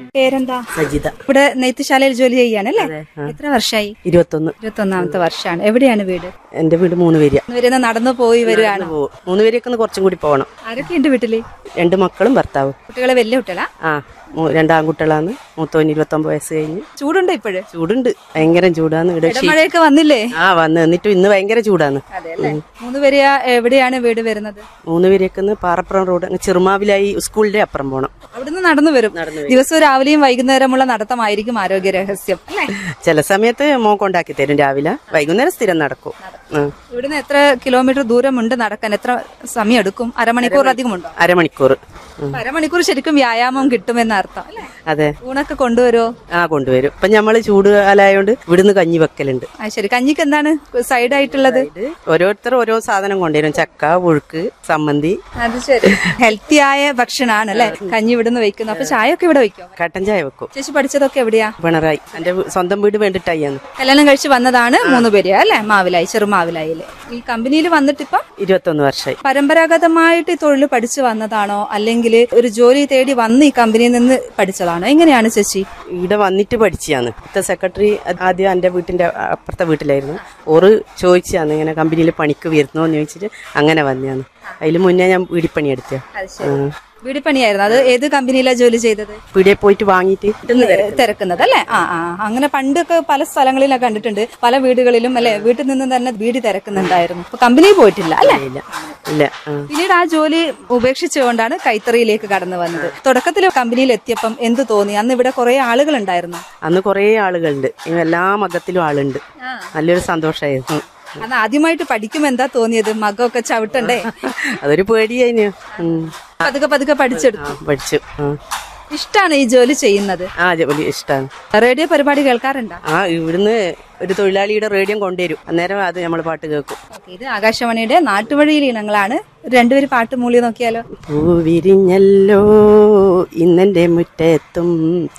പേരെന്താ സജിത ഇവിടെ നെയ്ത്തുശാലയിൽ ജോലി ചെയ്യാണ് അല്ലേ എത്ര വർഷമായി ഇരുപത്തൊന്ന് ഇരുപത്തി ഒന്നാമത്തെ വർഷമാണ് എവിടെയാണ് വീട് എന്റെ വീട് മൂന്ന് പേര് വരുന്ന നടന്നു പോയി വരികയാണ് മൂന്ന് പേരൊക്കെ ഒന്ന് കുറച്ചും കൂടി പോകണം ആരൊക്കെയുണ്ട് വീട്ടില് രണ്ട് മക്കളും ഭർത്താവും കുട്ടികളെ വലിയ കുട്ടികളാ ആ മൂ- രണ്ട് ആൺകുട്ടികളാണ് മൂത്തോന് ഇരുപത്തൊമ്പത് വയസ്സ് കഴിഞ്ഞ് ചൂടുണ്ടോ ഇപ്പോഴ് ചൂടുണ്ട് ഭയങ്കര ചൂടാണ് ഇവിടെ ഷീ- മഴയൊക്കെ വന്നില്ലേ ആ വന്ന് എന്നിട്ടും ഇന്ന് ഭയങ്കര ചൂടാണ് അതെ അല്ലേ മൂന്ന് പേര് എവിടെയാണ് വീട് വരുന്നത് മൂന്ന് പേരൊക്കെ ഒന്ന് പാറപ്പുറം റോഡ് അങ്ങ് ചെറുമാവിലായി സ്കൂളിന്റെ അപ്പുറം പോകണം അവിടുന്ന് നടന്നു വരും ദിവസവും രാവിലെയും വൈകുന്നേരമുള്ള നടത്തമായിരിക്കും ആരോഗ്യ രഹസ്യം അല്ലേ ചില സമയത്ത് മോൻ കൊണ്ടാക്കി തരും രാവിലെ വൈകുന്നേരം സ്ഥിരം നടക്കും ആ. ഇവിടുന്ന് എത്ര കിലോമീറ്റർ ദൂരമുണ്ട് നടക്കാൻ എത്ര സമയം എടുക്കും അരമണിക്കൂറിലധികം ഉണ്ടോ അരമണിക്കൂർ ഉം. അരമണിക്കൂർ ശരിക്കും വ്യായാമം കിട്ടുമെന്ന് അർത്ഥം അല്ലേ അതെ ഊണൊക്കെ കൊണ്ടുവരുമോ ആ കൊണ്ടുവരും ഇപ്പൊ ഞമ്മള് ചൂട് കാലായോണ്ട് ഇവിടുന്ന് കഞ്ഞി വെക്കലുണ്ട് ആ ശരി കഞ്ഞിക്ക് എന്താണ് സൈഡ് ആയിട്ടുള്ളത് ഇത് ഓരോരുത്തർ ഓരോ സാധനം കൊണ്ടുവരും ചക്ക പുഴുക്ക് സമ്മന്തി അത് ശരി ഹെൽത്തി ആയ ഭക്ഷണമാണ് അല്ലെ കഞ്ഞി ഇവിടുന്ന് വെക്കുന്നു അപ്പൊ ചായ ഒക്കെ ഇവിടെ വെക്കും കട്ടൻ ചായ വെക്കും ചേച്ചി പഠിച്ചതൊക്കെ എവിടെയാ പിണറായി എന്റെ വീ- സ്വന്തം വീട് വേണ്ടിട്ടായിരുന്നു കല്യാണം കഴിച്ച് വന്നതാണ് മൂന്ന് പേര് അല്ലെ മാവിലായി ചെറുമാവിലായില് ഈ കമ്പനിയിൽ വന്നിട്ടിപ്പം ഇരുപത്തൊന്ന് വർഷമായി പരമ്പരാഗതമായിട്ട് ഈ തൊഴിൽ പഠിച്ചു വന്നതാണോ അല്ലെങ്കിൽ ഒരു ജോലി തേടി വന്ന് ഈ കമ്പനിയിൽ നിന്ന് പഠിച്ചതാണോ എങ്ങനെയാണ് ചേച്ചി ഇവിടെ വന്നിട്ട് പഠിച്ചാണ് ഇവിടുത്തെ സെക്രട്ടറി ആദ്യം എന്റെ വീട്ടിന്റെ അപ്പുറത്തെ വീട്ടിലായിരുന്നു ഓറ് ചോദിച്ചാണ് ഇങ്ങനെ കമ്പനിയിൽ പണിക്ക് വരുന്നോ എന്ന് ചോദിച്ചിട്ട് അങ്ങനെ വന്നതാണ് അതിൽ മുന്നേ ഞാൻ വീടിപ്പണി എടുത്ത അത് ശരി വീടിപ്പണിയായിരുന്നു അത് ഏത് കമ്പനിയിലാണ് ജോലി ചെയ്തത് പീടിയെ പോയിട്ട് വാങ്ങിയിട്ട് തിരക്കുന്നത് അല്ലേ ആ ആ അങ്ങനെ പണ്ടൊക്കെ പല സ്ഥലങ്ങളിലൊക്കെ കണ്ടിട്ടുണ്ട് പല വീടുകളിലും അല്ലെ വീട്ടിൽ നിന്ന് തന്നെ വീട് തിരക്കുന്നുണ്ടായിരുന്നു അപ്പൊ കമ്പനിയിൽ പോയിട്ടില്ല അല്ലെ ഇല്ല ഇല്ല ആ. പിന്നീട് ആ ജോലി ഉപേക്ഷിച്ചുകൊണ്ടാണ് കൈത്തറിയിലേക്ക് കടന്നു വന്നത് തുടക്കത്തിൽ കമ്പനിയിൽ എത്തിയപ്പം എന്ത് തോന്നി അന്ന് ഇവിടെ കുറെ ആളുകൾ ഉണ്ടായിരുന്നു അന്ന് കുറേ ആളുകളുണ്ട് ഇങ്ങനെ എല്ലാ മതത്തിലും ആളുണ്ട് നല്ലൊരു സന്തോഷമായിരുന്നു അന്ന് ആദ്യമായിട്ട് പഠിക്കുമ്പോ എന്താ തോന്നിയത് മകമൊക്കെ ചവിട്ടണ്ടേ അതൊരു പേടിയായിന് ഉം. പതുക്കെ പതുക്കെ ആ, പഠിച്ചെടുത്തു പഠിച്ചു ആ. ഇഷ്ടാണ് ഈ ജോലി ചെയ്യുന്നത് ആ ജോലി ഇഷ്ടമാണ് റേഡിയോ പരിപാടി കേൾക്കാറുണ്ടോ ആ ഇവിടുന്ന് ഒരു തൊഴിലാളിയുടെ റേഡിയോ കൊണ്ടുവരും അന്നേരം അത് നമ്മൾ പാട്ട് കേൾക്കും ഓക്കേ, ഇത് ആകാശവാണിയുടെ നാട്ടുവഴിയിൽ ഇനങ്ങളാണ് രണ്ടുപേര് പാട്ട് മൂളി നോക്കിയാലോ പൂവിരിഞ്ഞല്ലോ ഇന്നെന്റെ മുറ്റത്തും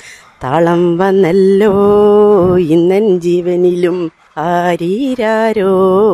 താളം വന്നല്ലോ ഇന്നൻ ജീവനിലും ആരീരാരോ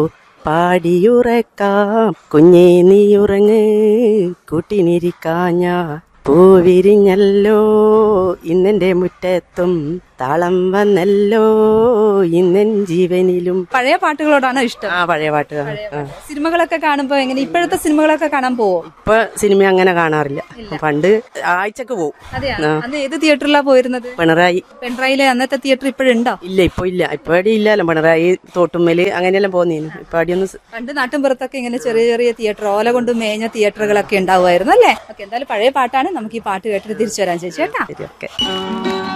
പാടിയുറക്കാം കുഞ്ഞേ നീയുറങ്ങ് കൂട്ടിനിരിക്കാഞ്ഞ പൂവിരിഞ്ഞല്ലോ ഇന്നെന്റെ മുറ്റത്തും താളം വന്നല്ലോ ഇന്നൻ ജീവനിലും പഴയ പാട്ടുകളോടാണോ ഇഷ്ടം ആ പഴയ പാട്ട് ആ സിനിമകളൊക്കെ കാണുമ്പോ എങ്ങനെ ഇപ്പോഴത്തെ സിനിമകളൊക്കെ കാണാൻ പോവോ ഇപ്പൊ സിനിമ അങ്ങനെ കാണാറില്ല പണ്ട് ആഴ്ചക്ക് പോവും അതെയാ അന്ന് ഏത് തിയേറ്ററിലാ പോയിരുന്നത് പിണറായി പെൺട്രയിലെ അന്നത്തെ തിയേറ്റർ ഇപ്പോഴുണ്ടോ ഇല്ല ഇപ്പൊ ഇല്ല ഇപ്പൊ അവിടെ ഇല്ലല്ലോ പിണറായി തോട്ടുമ്മല് അങ്ങനെയെല്ലാം പോന്നീന് ഇപ്പൊ അടിയൊന്നും സ്- പണ്ട് നാട്ടിൻപുറത്തൊക്കെ ഇങ്ങനെ ചെറിയ ചെറിയ തിയേറ്റർ ഓല കൊണ്ട് മേഞ്ഞ തിയേറ്ററുകളൊക്കെ ഉണ്ടാവുമായിരുന്നു അല്ലേ ഓക്കെ എന്തായാലും പഴയ പാട്ടാണ് നമുക്ക് ഈ പാട്ട് കേട്ടിട്ട് തിരിച്ചു വരാൻ ചേച്ചി കേട്ടാ ശരി ഓക്കെ